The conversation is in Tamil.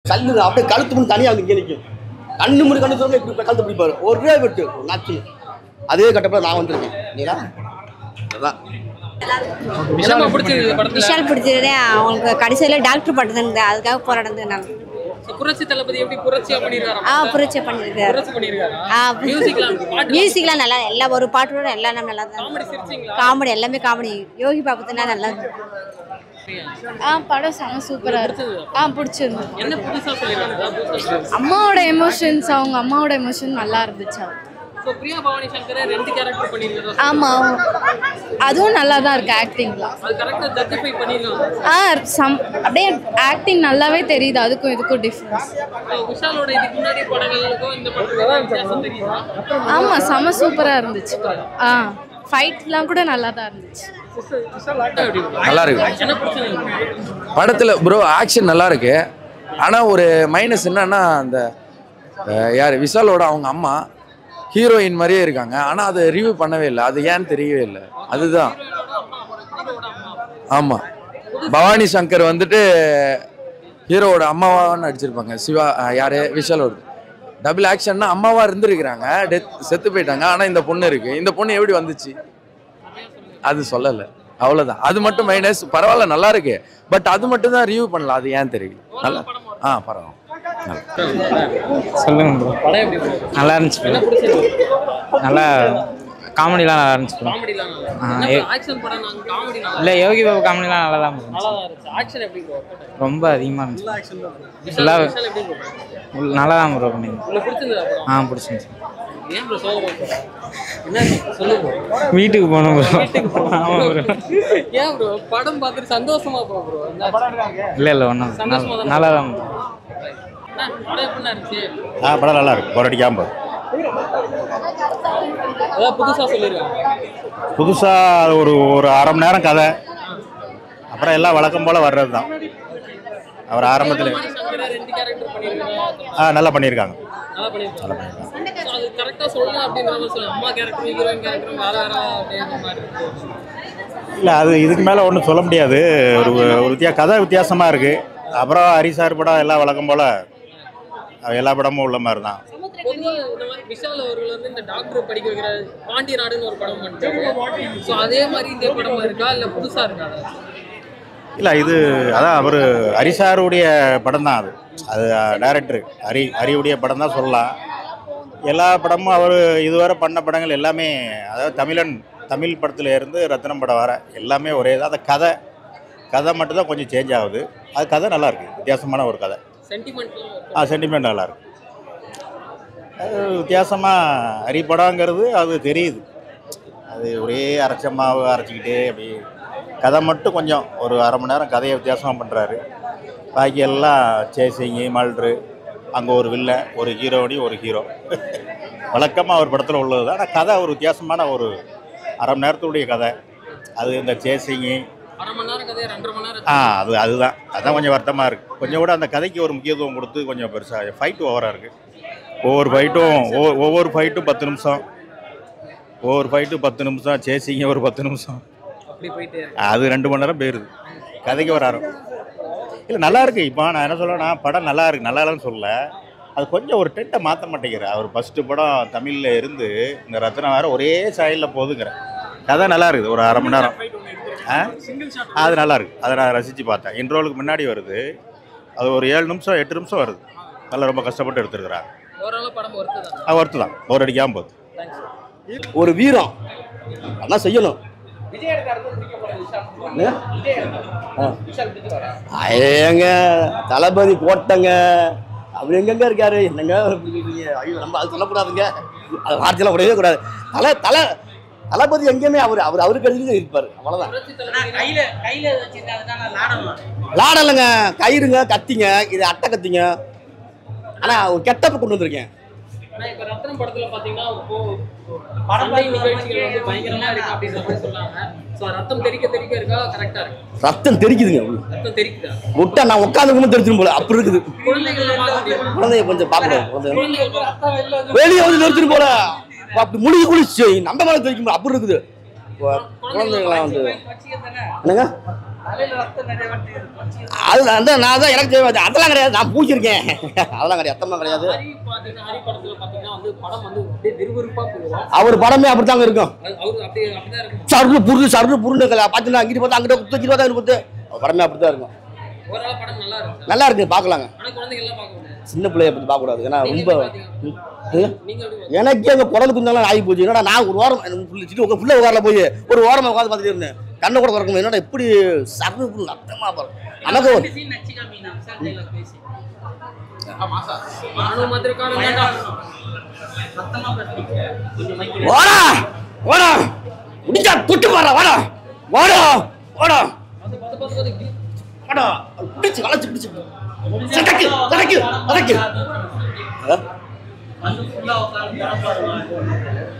கல்லு அப்படியே கழுத்து முன்னு தனியாக வந்து இங்கே நிற்கும் கண்ணு முடி கண்ணு தூரம் இப்படி கழுத்து பிடிப்பாரு ஒரே வெட்டு நாச்சு அதே கட்டப்பட நான் வந்திருக்கேன் நீங்களா அதான் விஷயமா பிடிச்சிருக்கு படத்துல விஷால் பிடிச்சதே அவங்களுக்கு கடைசியில் டாக்டர் பட்டம் இருந்தது அதுக்காக போராடுறது நான் So, புரட்சி தளபதி எப்படி புரட்சியா பண்ணிருக்காரு ஆ புரட்சி பண்ணியிருக்காரு புரட்சி பண்ணிருக்காரு ஆ மியூசிக்லாம் பாட்டு மியூசிக்லாம் நல்லா எல்லா ஒரு பாட்டோட எல்லாம் நல்லா தான் காமெடி சிரிச்சிங்களா காமெடி எல்லாமே காமெடி யோகி பாபத்துனா நல்லா இருக்கு ஆ படம் செம சூப்பராக இருக்கு ஆ பிடிச்சிருந்தது என்ன புதுசா சொல்லிருக்காங்க புதுசா அம்மாவோட எமோஷன்ஸ் அவங்க அம்மாவோட எமோஷன் நல்லா இருந்துச்சு ஸோ பிரியா பவானி சங்கரே ரெண்டு கேரக்டர் பண்ணிருக்காரு ஆமாம் அதுவும் நல்லா தான் இருக்கு ஆக்டிங்லாம் அது கரெக்டா ஜஸ்டிஃபை பண்ணிருக்காங்க ஆ சம் அப்படியே ஆக்டிங் நல்லாவே தெரியுது அதுக்கும் இதுக்கும் டிஃப்ரென்ஸ் So, விஷாலோட இதுக்கு முன்னாடி படங்களுக்கும் இந்த படத்துக்கும் ஏதாவது வித்தியாசம் தெரியுதா ஆமாம் செம சூப்பராக இருந்துச்சு படம் ஆ ஃபைட்லாம் கூட நல்லா தான் இருந்துச்சு எப்படி இருக்கு? நல்லா இருக்கு என்ன பிரச்சனை படத்தில் ப்ரோ ஆக்ஷன் நல்லா இருக்கு ஆனால் ஒரு மைனஸ் என்னன்னா அந்த அஹ், யார் விஷாலோட அவங்க அம்மா ஹீரோயின் மாதிரியே இருக்காங்க ஆனால் அதை ரிவ்யூ பண்ணவே இல்லை அது ஏன்னு தெரியவே இல்லை அதுதான் ஆமாம் பவானி சங்கர் வந்துட்டு ஹீரோவோட அம்மாவா நடிச்சிருப்பாங்க சிவா அஹ், யாரு விஷாலோட டபுள் ஆக்ஷன்னா அம்மாவா இருந்திருக்கிறாங்க டெத் செத்து போயிட்டாங்க ஆனால் இந்த பொண்ணு இருக்கு இந்த பொண்ணு எப்படி வந்துச்சு அது சொல்லலை அவ்வளோதான் அது மட்டும் மைனஸ் பரவாயில்ல நல்லா இருக்கு பட் அது மட்டும் தான் ரிவ்யூ பண்ணலாம் அது ஏன் தெரியல நல்லா ஆ பரவாயில்ல சொல்லுங்க ப்ரோ படம் எப்படி bro? நல்லா இருந்துச்சு என்ன bro. பிடிச்சிருக்கு நல்லா காமெடிலாம் நல்லா இருந்துச்சு ப்ரோ காமெடிலாம் ஆ, நல்லா ஏ- ஆக்ஷன் படம் நாங்க காமெடி நல்லா இல்லை யோகி பாபு காமெடிலாம் நல்லா தான் இருந்துச்சு நல்லா தான் இருந்துச்சு ஆக்ஷன் எப்படி bro? ரொம்ப அதிகமாக இருந்துச்சு விஷால் ஃபுல்லாக விஷால் எப்படி bro? நல்லா தான் ப்ரோ பண்ணிங்க உங்களுக்கு பிடிச்சிருந்ததா படம் ஆ பிடிச்சிருந்துச்சு ஏன் ப்ரோ சோகமா போற? என்ன சொல்லு bro. வீட்டுக்கு போகணும் ப்ரோ ஆமாம் ப்ரோ ஏன் ப்ரோ படம் பார்த்துட்டு சந்தோஷமா போ ப்ரோ இல்லை இல்லை ஒன்றும் சந்தோஷமா தானே நல்லா தான் bro. படம் எப்படி இருந்துச்சு ஆ படம் நல்லா இருக்கு போர் அடிக்காம போகுது. ஏதாவது புதுசா சொல்லிருக்காங்க புதுசா ஒரு ஒரு அரை மணி நேரம் கதை அப்புறம் எல்லாம் வழக்கம் போல வர்றது தான் அவர் ஆரம்பத்தில் சங்கரா ரெண்டு கேரக்டர் பண்ணிருக்காங்க ஆ நல்லா பண்ணியிருக்காங்க நல்லா பண்ணிருக்காங்க So, அது கரெக்டா சொல்லலாம் அப்படின்ற மாதிரி சொல்லுங்க அம்மா கேரக்டர் ஹீரோயின் கேரக்டர் வேற வேற அப்படின்ற மாதிரி இருக்கு இல்லை அது இதுக்கு மேலே ஒன்றும் சொல்ல முடியாது ஒரு ஒரு வித்தியா கதை வித்தியாசமாக இருக்குது அப்புறம் ஹரிசார் படம் எல்லாம் வழக்கம் போல் எல்லா படமும் உள்ள மாதிரி தான் பொதுவா இந்த மாதிரி விஷால் அவர்கள் வந்து இந்த டாக்டர் படிக்க வைக்கிற பாண்டிய நாடுன்னு ஒரு படம் பண்ணிட்டாரு ஸோ அதே மாதிரி இந்த படம் இருக்கா இல்ல புதுசா இருக்கா அது? இல்லை இது அதான் அவர் ஹரிசாருடைய படம் தான் அது அது டைரக்டர் ஹரி ஹரியுடைய படம் தான் சொல்லலாம் எல்லா படமும் அவர் இதுவரை பண்ண படங்கள் எல்லாமே அதாவது தமிழன் தமிழ் படத்துல இருந்து ரத்னம் படம் வர எல்லாமே ஒரே தான் அந்த கதை கதை மட்டும்தான் கொஞ்சம் சேஞ்ச் ஆகுது அது கதை நல்லா இருக்கு வித்தியாசமான ஒரு கதை சென்டிமெண்ட்லாம் இருக்கு. ஆ சென்டிமெண்ட் நல்லா இருக்கு அது வித்தியாசமாக ஹரி படங்கிறது அது தெரியுது அது ஒரே அரைச்ச மாவு அரைச்சிக்கிட்டே அப்படி கதை மட்டும் கொஞ்சம் ஒரு அரை மணி நேரம் கதையை வித்தியாசமாக பண்ணுறாரு பாக்கி எல்லாம் சேசிங்கு மல்ட்ரு அங்கே ஒரு வில்லன் ஒரு ஹீரோனி ஒரு ஹீரோ வழக்கமாக அவர் படத்தில் உள்ளது தான் ஆனால் கதை ஒரு வித்தியாசமான ஒரு அரை மணி நேரத்துடைய கதை அது இந்த சேசிங்கு அரை மணி நேரம் கதையை ரெண்டரை மணி நேரம் ஆ அது அதுதான் அதான் கொஞ்சம் வருத்தமாக இருக்குது கொஞ்சம் கூட அந்த கதைக்கு ஒரு முக்கியத்துவம் கொடுத்து கொஞ்சம் பெருசாக ஃபைட்டு ஓவராக இருக்குது ஒவ்வொரு ஃபைட்டும் ஒவ்வொரு ஃபைட்டும் பத்து நிமிஷம் ஒவ்வொரு ஃபைட்டும் பத்து நிமிஷம் சேசிங்க ஒரு பத்து நிமிஷம் அப்படி போயிட்டே இருக்கு. அது ரெண்டு மணி நேரம் போயிருது கதைக்கு ஒரு அரை இல்லை நல்லா இருக்கு இப்போ நான் என்ன சொல்றேன்னா படம் நல்லா இருக்கு நல்லா இல்லைன்னு சொல்லல அது கொஞ்சம் ஒரு டென்ட்டை மாற்ற மாட்டேங்கிறேன் அவர் ஃபஸ்ட்டு படம் தமிழில் இருந்து இந்த ரத்னம் வேற ஒரே சாயலில் போகுதுங்கிற கதை நல்லா இருக்குது ஒரு அரை மணி நேரம் ஆ அது நல்லா இருக்கு அதை நான் ரசித்து பார்த்தேன் இன்ட்ரோலுக்கு முன்னாடி வருது அது ஒரு ஏழு நிமிஷம் எட்டு நிமிஷம் வருது நல்லா ரொம்ப கஷ்டப்பட்டு எடுத்துருக்குறாங்க ஓரளவு படம் ஒர்த்து தான் அது ஒர்த்து தான் போர் அடிக்காமல் போகுது ஒரு வீரம் அதான் செய்யணும் என்ன? ஆ. ஏங்க தளபதி போட்டங்க அவர் எங்கெங்க இருக்காரு என்னங்க இப்படி இருக்கீங்க? ஐயோ நம்ம அது சொல்லக்கூடாதுங்க அது வார்த்தையெல்லாம் விடவே கூடாது தலை தலை தளபதி எங்கேயுமே அவர் அவர் அவருக்கு எழுதி இருப்பார் அவ்வளோதான் கையில கையில வச்சிருக்காதுக்கான லாடம் லாடலைங்க கயிறுங்க கத்திங்க இது அட்டை கத்திங்க ஆனால் ஒரு கெட்டப்ப கொண்டு வந்திருக்கேன் ஆனா இப்ப ரத்னம் படத்துல பாத்தீங்கன்னா இப்போ சண்டை நிகழ்ச்சிகள் வந்து பயங்கரமா இருக்கு அப்படின்ற மாதிரி சொன்னாங்க சோ ரத்தம் தெறிக்க தெறிக்க இருக்கா கரெக்டா இருக்கு ரத்தம் தெரிக்குதுங்க ரத்தம் தெறிக்குதா விட்டா நான் உட்காந்துக்கும் தெரிஞ்சிடும் போல அப்படி இருக்குது குழந்தைகள் பார்க்க முடியுமா குழந்தைய கொஞ்சம் பார்க்கணும் குழந்தை குழந்தைகள் ரத்தம் வெளில வந்து வெளியே வந்து நிறுத்திட்டு போல அப்படி முழுகி குளிச்சு நம்ம மேலே தெரிக்கும் அப்படி இருக்குது குழந்தைங்களாம் வந்து என்னங்க அது அந்த நான் தான் எனக்கு தெரியாது. அதெல்லாம் கிடையாது நான் பூச்சிருக்கேன் அதெல்லாம் கிடையாது அத்தம்லாம் கிடையாது ஹரி பாத்தீங்கன்னா ஹரி படத்துல பாத்தீங்கன்னா வந்து படம் வந்து அப்படியே விறுவிறுப்பா போகும் அவர் படமே அப்படித்தாங்க இருக்கும் அது அவரு அப்படியே அப்படிதான் இருக்கும் சரு புரு சரு புருன்னு பார்த்தீங்கன்னா அங்கிட்டு பார்த்தா அங்கிட்ட குத்து இங்கிட்டு பார்த்தா அங்கிட்டு குத்து அவர் படமே அப்படித்தான் இருக்கும் ஓவரால் படம் நல்லா இருக்கு நல்லா இருக்கு பார்க்கலாங்க ஆனா குழந்தைங்க எல்லாம் பார்க்க முடியாது சின்ன பிள்ளைய பற்றி பார்க்கக்கூடாது ஏன்னா நீங்க ரொம்ப எப்படி பாத்தீங்க? ம். நீங்க எப்படி பாத்தீங்க? எனக்கே அங்கே குடல் குந்தாலும் ஆகி போச்சு என்னடா நான் ஒரு வாரம் சிட்டு உட்கா ஃபுல்லாக உட்காரல போய் ஒரு வாரம் உட்காந்து பார்த்துட்டு இருந்தேன் கண்ணை கூட திறக்கணும் என்னடா இப்படி சர்வு அர்த்தமாக பாரு நமக்கு ஒரு- நானும் மதுரைக்காரன் தான்டா. வாடா வாடா முடிஞ்சா தொட்டு பாரு வாடா வாடா வாடா பாத்து, பாத்து, பாத்து, பாத்து. வாடா பிடிச்சு வளைச்சு பிடிச்சு சடக்கு சடக்கு சடக்கு ஆ?